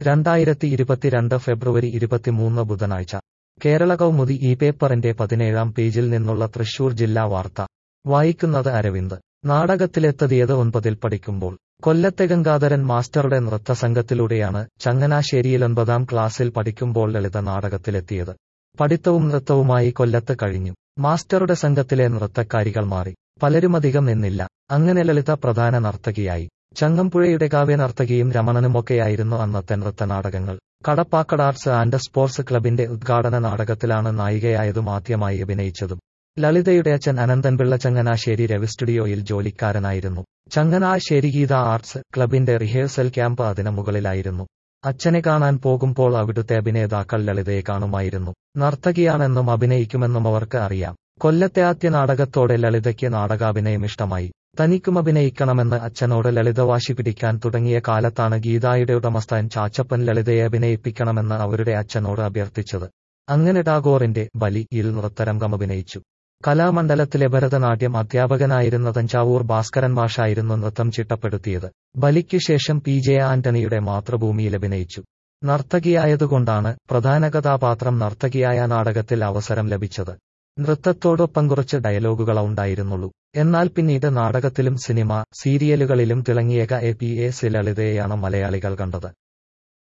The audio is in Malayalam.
രണ്ടായിരത്തി ഇരുപത്തിരണ്ട് ഫെബ്രുവരി ഇരുപത്തിമൂന്ന് ബുധനാഴ്ച കേരള കൗമുദി ഈ പേപ്പറിന്റെ പതിനേഴാം പേജിൽ നിന്നുള്ള തൃശൂർ ജില്ലാ വാർത്ത വായിക്കുന്നത് അരവിന്ദ് നാടകത്തിലെത്തതിയത് ഒൻപതിൽ പഠിക്കുമ്പോൾ കൊല്ലത്തെ ഗംഗാധരൻ മാസ്റ്ററുടെ നൃത്തസംഘത്തിലൂടെയാണ് ചങ്ങനാശ്ശേരിയിൽ ഒൻപതാം ക്ലാസ്സിൽ പഠിക്കുമ്പോൾ ലളിത നാടകത്തിലെത്തിയത് പഠിത്തവും നൃത്തവുമായി കൊല്ലത്ത് കഴിഞ്ഞു മാസ്റ്ററുടെ സംഘത്തിലെ നൃത്തക്കാരികൾ മാറി പലരുമധികം നിന്നില്ല അങ്ങനെ ലളിത പ്രധാന നർത്തകിയായി ചങ്ങമ്പുഴയുടെ കാവ്യനർത്തകിയും രമണനുമൊക്കെയായിരുന്നു അന്നത്തെ നൃത്തനാടകങ്ങൾ കടപ്പാക്കട ആർട്സ് ആൻഡ് സ്പോർട്സ് ക്ലബിന്റെ ഉദ്ഘാടന നാടകത്തിലാണ് നായികയായതും ആദ്യമായി അഭിനയിച്ചതും ലളിതയുടെ അച്ഛൻ അനന്തൻപിള്ള ചങ്ങനാശ്ശേരി രവി സ്റ്റുഡിയോയിൽ ജോലിക്കാരനായിരുന്നു ചങ്ങനാശ്ശേരി ഗീത ആർട്സ് ക്ലബിന്റെ റിഹേഴ്സൽ ക്യാമ്പ് അതിന് മുകളിലായിരുന്നു അച്ഛനെ കാണാൻ പോകുമ്പോൾ അവിടുത്തെ അഭിനേതാക്കൾ ലളിതയെ കാണുമായിരുന്നു നർത്തകിയാണെന്നും അഭിനയിക്കുമെന്നും അവർക്ക് അറിയാം കൊല്ലത്തെ ആദ്യ നാടകത്തോടെ ലളിതയ്ക്ക് നാടകാഭിനയം ഇഷ്ടമായി തനിക്കും അഭിനയിക്കണമെന്ന് അച്ഛനോട് ലളിത വാശി പിടിക്കാൻ തുടങ്ങിയ കാലത്താണ് ഗീതായുടെ ഉടമസ്ഥൻ ചാച്ചപ്പൻ ലളിതയെ അഭിനയിപ്പിക്കണമെന്ന് അവരുടെ അച്ഛനോട് അഭ്യർത്ഥിച്ചത് അങ്ങനെ ടാഗോറിന്റെ ബലിയിൽ നൃത്തരംഗം അഭിനയിച്ചു കലാമണ്ഡലത്തിലെ ഭരതനാട്യം അധ്യാപകനായിരുന്ന തഞ്ചാവൂർ ഭാസ്കരൻ മാഷായിരുന്നു നൃത്തം ചിട്ടപ്പെടുത്തിയത് ബലിക്ക് ശേഷം പി ജെ ആന്റണിയുടെ മാതൃഭൂമിയിൽ അഭിനയിച്ചു നർത്തകിയായതുകൊണ്ടാണ് പ്രധാന കഥാപാത്രം നർത്തകിയായ നാടകത്തിൽ അവസരം ലഭിച്ചത് നൃത്തത്തോടൊപ്പം കുറച്ച് ഡയലോഗുകൾ ഉണ്ടായിരുന്നുള്ളൂ എന്നാൽ പിന്നീട് നാടകത്തിലും സിനിമ സീരിയലുകളിലും തിളങ്ങിയ എ പി എ സി ലളിതയെയാണ് മലയാളികൾ കണ്ടത്